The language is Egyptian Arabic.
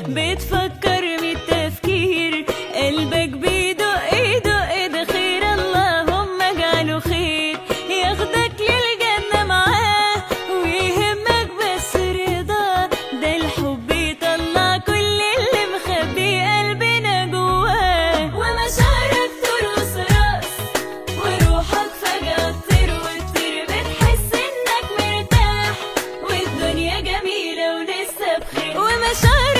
بتفكر من التفكير قلبك بيدق يدق ده خير اللهم اجعله خير ياخدك للجنة معاه ويهمك بس رضاه ده الحب يطلع كل اللي مخبي قلبنا جواه ومشاعرك ترقص راس وروحك فجأة تطير وتطير بتحس انك مرتاح والدنيا جميلة ولسه بخير ومشاعرك